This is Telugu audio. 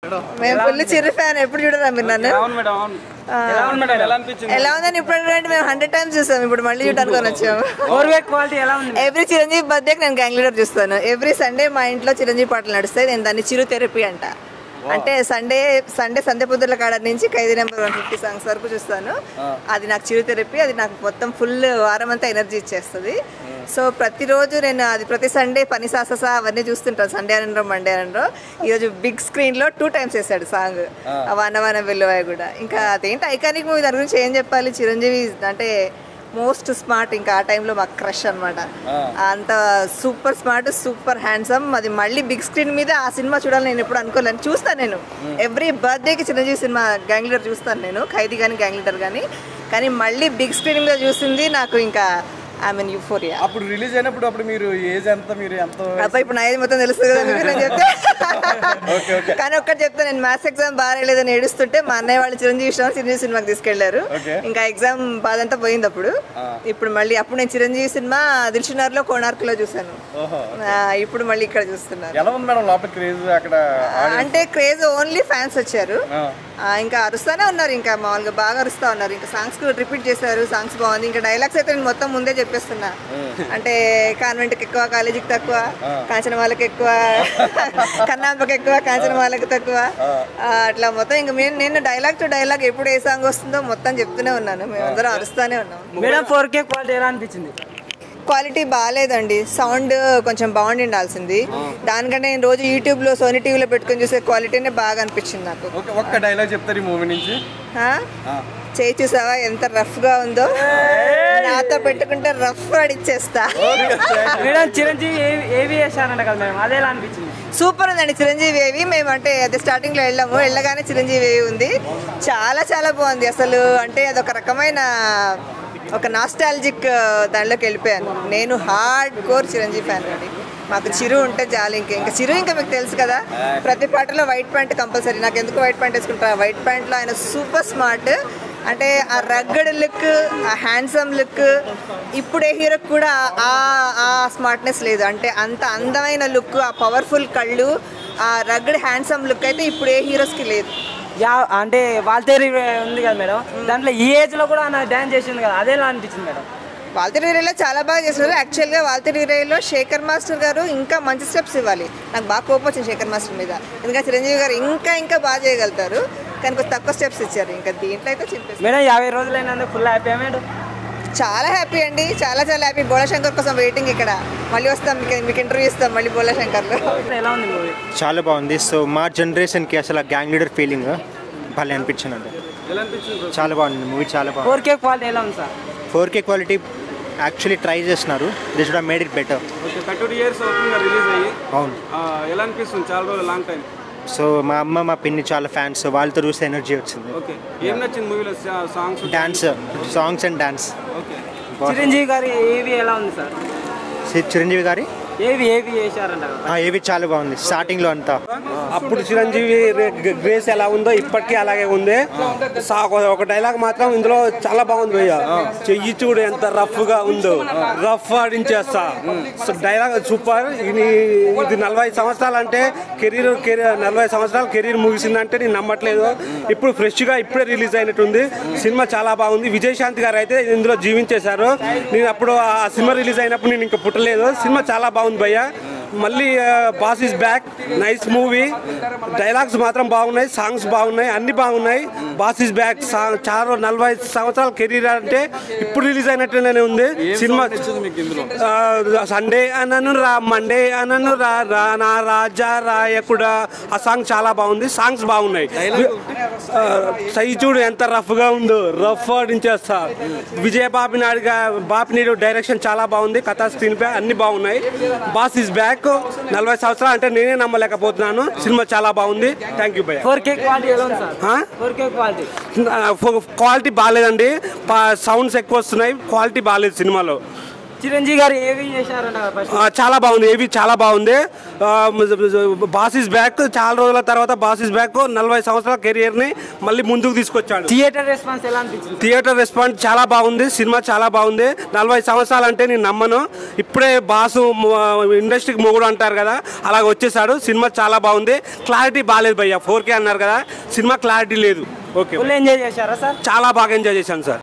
మేము ఫుల్ చిరు ఫ్యాన్ ఎప్పుడు చూడరా మీరు నన్ను అవును మేడం అవును ఎలా ఉంది మేడం ఎలా అనిపించింది ఎలా ఉందని ఇప్పుడు అంటే మేము హండ్రెడ్ టైమ్స్ చూసాం ఇప్పుడు మళ్ళీ చూడడానికి వచ్చాము ఫోర్ వే క్వాలిటీ ఎలా ఉంది ఎవ్రీ చిరంజీవి బర్త్డేకి నేను గ్యాంగ్ లీడర్ చూస్తాను ఎవ్రీ సండే మా ఇంట్లో చిరంజీవి పాటలు నడుస్తాయి నేను దాన్ని చిరు థెరపీ అంట అంటే సండే సండే సందే పొద్దుల కాడ నుంచి Khaidi number one fifty songs వరకు చూస్తాను అది నాకు చిరు థెరపీ అది నాకు మొత్తం ఫుల్ వారం అంతా ఎనర్జీ ఇచ్చేస్తుంది సో ప్రతిరోజు నేను అది ప్రతి సండే పని సాసస అవన్నీ చూస్తుంటాను సండే అనరో మండే అనరో ఈరోజు బిగ్ స్క్రీన్లో టూ టైమ్స్ వేసాడు సాంగ్ వనవన వెల్లువాయి కూడా ఇంకా అదేంటి ఐకానిక్ మూవీ దాని గురించి ఏం చెప్పాలి చిరంజీవి అంటే మోస్ట్ స్మార్ట్ ఇంకా ఆ టైంలో మాకు క్రష్ అనమాట అంత సూపర్ స్మార్ట్ సూపర్ హ్యాండ్సమ్ అది మళ్ళీ బిగ్ స్క్రీన్ మీద ఆ సినిమా చూడాలని నేను ఎప్పుడు అనుకోలేను చూస్తాను నేను ఎవ్రీ బర్త్డేకి చిరంజీవి సినిమా గ్యాంగ్ లీడర్ చూస్తాను నేను ఖైదీ కానీ గ్యాంగ్ లీడర్ కానీ కానీ మళ్ళీ బిగ్ స్క్రీన్ మీద చూసింది నాకు ఇంకా ఐ మీన్ యూఫోరియా అప్పుడు రిలీజ్ అయినప్పుడు అప్పుడు మీరు ఏజ్ ఎంత మీరు ఎంత అబ్బాయి ఇప్పుడు నా ఏది మొత్తం తెలుస్తుంది కదా మీకు నేను చెప్తే ఓకే ఓకే కానీ ఒక్కటి చెప్తా నేను మ్యాథ్స్ ఎగ్జామ్ బాగా రాయలేదని ఏడుస్తుంటే మా అన్నయ్య వాళ్ళు చిరంజీవి ఇష్టం చిరంజీవి సినిమాకి తీసుకెళ్లారు Okay. ఇంకా ఎగ్జామ్ బాధ అంతా పోయింది అప్పుడు ఇప్పుడు మళ్ళీ అప్పుడు నేను చిరంజీవి సినిమా దిల్షునార్లో కోణార్కులో చూశాను ఓహో ఆ, ఇప్పుడు మళ్ళీ ఇక్కడ చూస్తున్నారు ఎలా ఉంది మేడం లోపల క్రేజ్ అక్కడ అంటే క్రేజ్ ఓన్లీ ఫ్యాన్స్ వచ్చారు ఆ. ఆ, ఇంకా అరుస్తానే ఉన్నారు ఇంకా మామూలుగా బాగా అరుస్తా ఉన్నారు ఇంకా సాంగ్స్ రిపీట్ చేశారు సాంగ్స్ బాగుంది ఇంకా డైలాగ్స్ అయితే నేను మొత్తం ముందే చెప్పేస్తున్నా అంటే కాన్వెంట్కి ఎక్కువ కాలేజీకి తక్కువ కాంచన వాళ్ళకి ఎక్కువ కన్నాంబకి ఎక్కువ కాంచన వాళ్ళకి తక్కువ ఆ, అట్లా మొత్తం ఇంకా నేను నేను డైలాగ్ టు డైలాగ్ ఎప్పుడు ఏ సాంగ్ వస్తుందో మొత్తం చెప్తూనే ఉన్నాను మేమందరం అరుస్తానే ఉన్నాం మేడం ఫోర్ కే క్వాలిటీ ఎలా అనిపించింది క్వాలిటీ బాగాలేదండి సౌండ్ కొంచెం బాగుండి ఉండాల్సింది దానికంటే నేను రోజు యూట్యూబ్లో సోనీ టీవీలో పెట్టుకొని చూసే క్వాలిటీనే బాగా అనిపించింది నాకు ఓకే ఒక్క డైలాగ్ చెప్తారు ఈ మూవీ నుంచి ఆ? చేయి చూసావా ఎంత రఫ్ గా ఉందో నాతో పెట్టుకుంటే రఫ్ అడిచ్చేస్తా మేడం చిరంజీవి ఏవి ఏవి వేశారంట కదా మేడం అదే ఎలా అనిపించింది సూపర్ ఉందండి చిరంజీవి ఏవి మేము అంటే అదే స్టార్టింగ్ లో వెళ్ళాము వెళ్ళగానే చిరంజీవి ఏవి ఉంది చాలా చాలా బాగుంది అసలు అంటే అదొక రకమైన ఒక నాస్టాలజిక్ దానిలోకి వెళ్ళిపోయాను నేను హార్డ్ కోర్ చిరంజీవి ఫ్యాన్ అండి మాకు చిరు ఉంటే చాలు ఇంకా ఇంకా చిరు ఇంకా మీకు తెలుసు కదా ప్రతి పాటలో వైట్ ప్యాంట్ కంపల్సరీ నాకు ఎందుకు వైట్ ప్యాంట్ వేసుకుంటా వైట్ ప్యాంట్లో ఆయన సూపర్ స్మార్ట్ అంటే ఆ రగ్గడ్ లుక్ ఆ హ్యాండ్సమ్ లుక్ ఇప్పుడే హీరోకి కూడా ఆ ఆ స్మార్ట్నెస్ లేదు అంటే అంత అందమైన లుక్ ఆ పవర్ఫుల్ కళ్ళు ఆ రగ్గడ్ హ్యాండ్సమ్ లుక్ అయితే ఇప్పుడు ఏ హీరోస్కి లేదు యా అంటే వాల్తేరి ఉంది కదా మేడం దాంట్లో ఈ ఏజ్ లో కూడా ఆయన డాన్స్ చేసింది కదా అదే ఎలా అనిపించింది మేడం వాల్తేరు వీరేలో చాలా బాగా చేస్తున్నారు యాక్చువల్గా వాల్తేరు వీరేలో శేఖర్ మాస్టర్ గారు ఇంకా మంచి స్టెప్స్ ఇవ్వాలి నాకు బాగా కోపం వచ్చింది శేఖర్ మాస్టర్ మీద ఎందుకంటే చిరంజీవి గారు ఇంకా ఇంకా బాగా చేయగలుగుతారు కానీ కొంచెం తక్కువ స్టెప్స్ ఇచ్చారు ఇంకా దీంట్లో అయితే చింపేసి మేడం యాభై రోజులైనందుకు ఫుల్ హ్యాపీ మేడం చాలా హ్యాపీ అండి చాలా చాలా హ్యాపీ బోళశంకర్ కోసం వెయిటింగ్ ఇక్కడ మళ్ళీ వస్తాం మీకు మీకు ఇంటర్వ్యూ ఇస్తాం మళ్ళీ బోళశంకర్లో ఎలా ఉంది మూవీ చాలా బాగుంది సో మా జనరేషన్కి అసలు ఆ గ్యాంగ్ లీడర్ ఫీలింగ్ భలే అనిపించింది అండి ఎలా అనిపించింది చాలా బాగుంది మూవీ చాలా బాగుంది ఫోర్ కే క్వాలిటీ ఎలా ఉంది sir four K quality actually try చేస్తున్నారు this should made it better okay thirty two years అవుతుంది రిలీజ్ అయ్యి అవును ఆ, ఎలా అనిపిస్తుంది చాలా రోజులు లాంగ్ టైం సో మా అమ్మ మా పిన్ని చాలా ఫ్యాన్స్ వాళ్ళతో చూస్తే ఎనర్జీ వచ్చింది ఓకే ఏం నచ్చింది మూవీలో songs dance songs and dance okay Chiranjeevi గారి ఏవి ఎలా ఉంది సార్ చిరంజీవి గారి ఏవి ఏవి చేశారంట కదా ఆ, ఏవి చాలా బాగుంది స్టార్టింగ్లో అంతా అప్పుడు చిరంజీవి రే- గ్రేస్ ఎలా ఉందో ఇప్పటికీ అలాగే ఉంది సా- ఒక- ఒక డైలాగ్ మాత్రం ఇందులో చాలా బాగుంది భయ్య చెయ్యి చూడు ఎంత రఫ్ గా ఉందో రఫ్ ఆడించేస్తా సో డైలాగ్ సూపర్ ఇది ఇది నలభై సంవత్సరాలు అంటే కెరీర్ కెరీర్ నలభై సంవత్సరాలు కెరీర్ ముగిసిందంటే నేను నమ్మట్లేదు ఇప్పుడు ఫ్రెష్ గా ఇప్పుడే రిలీజ్ అయినట్టుంది సినిమా చాలా బాగుంది విజయశాంతి గారు అయితే ఇందులో జీవించేశారు నేను అప్పుడు ఆ సినిమా రిలీజ్ అయినప్పుడు నేను ఇంకా పుట్టలేదు సినిమా చాలా బాగుంది భయ్య మళ్ళీ boss is back nice movie dialogues మాత్రం బాగున్నాయి సాంగ్స్ బాగున్నాయి అన్ని బాగున్నాయి బాస్ ఇస్ బ్యాక్ చాలా నలభై సంవత్సరాల కెరీర్ అంటే ఇప్పుడు రిలీజ్ అయినట్టుగానే ఉంది సినిమా మీకు ఇందులో సండే అనను రా మండే అనను రా రా నా రాజా రాయకుడా ఆ సాంగ్ చాలా బాగుంది సాంగ్స్ బాగున్నాయి ఆ, సై చూడు ఎంత రఫ్ గా ఉందో రఫ్ ఆడించేస్తా విజయ బాపినాడు బాపినీడు డైరెక్షన్ చాలా బాగుంది కథా స్క్రీన్ పే అన్ని బాగున్నాయి బాస్ ఇస్ బ్యాక్ నలభై సంవత్సరాలు అంటే నేనే నమ్మలేకపోతున్నాను సినిమా చాలా బాగుంది థ్యాంక్ యూ భయ్య ఫోర్ కే క్వాలిటీ ఎలా ఉంది సార్ ఆ? ఫోర్ కే క్వాలిటీ క్వాలిటీ బాగాలేదండి సౌండ్స్ ఎక్కువ వస్తున్నాయి క్వాలిటీ బాగాలేదు సినిమాలో చిరంజీవి గారు ఏవి చేశారంట ఫస్ట్ ఆ, చాలా బాగుంది ఏవి చాలా బాగుంది బాస్ ఇస్ బ్యాక్ చాలా రోజుల తర్వాత బాస్ ఇస్ బ్యాక్ నలభై సంవత్సరాల కెరియర్ ని మళ్ళీ ముందుకు తీసుకొచ్చాడు థియేటర్ రెస్పాన్స్ ఎలా అనిపించింది థియేటర్ రెస్పాన్స్ చాలా బాగుంది సినిమా చాలా బాగుంది నలభై సంవత్సరాలు అంటే నేను నమ్మను ఇప్పుడే బాసు ఇండస్ట్రీకి మొగుడు అంటారు కదా అలాగ వచ్చేసాడు సినిమా చాలా బాగుంది క్లారిటీ బాగాలేదు భయ్య ఫోర్ కే అన్నారు కదా సినిమా క్లారిటీ లేదు ఓకే ఫుల్ ఎంజాయ్ చేశారా సార్ చాలా బాగా ఎంజాయ్ చేశాను సార్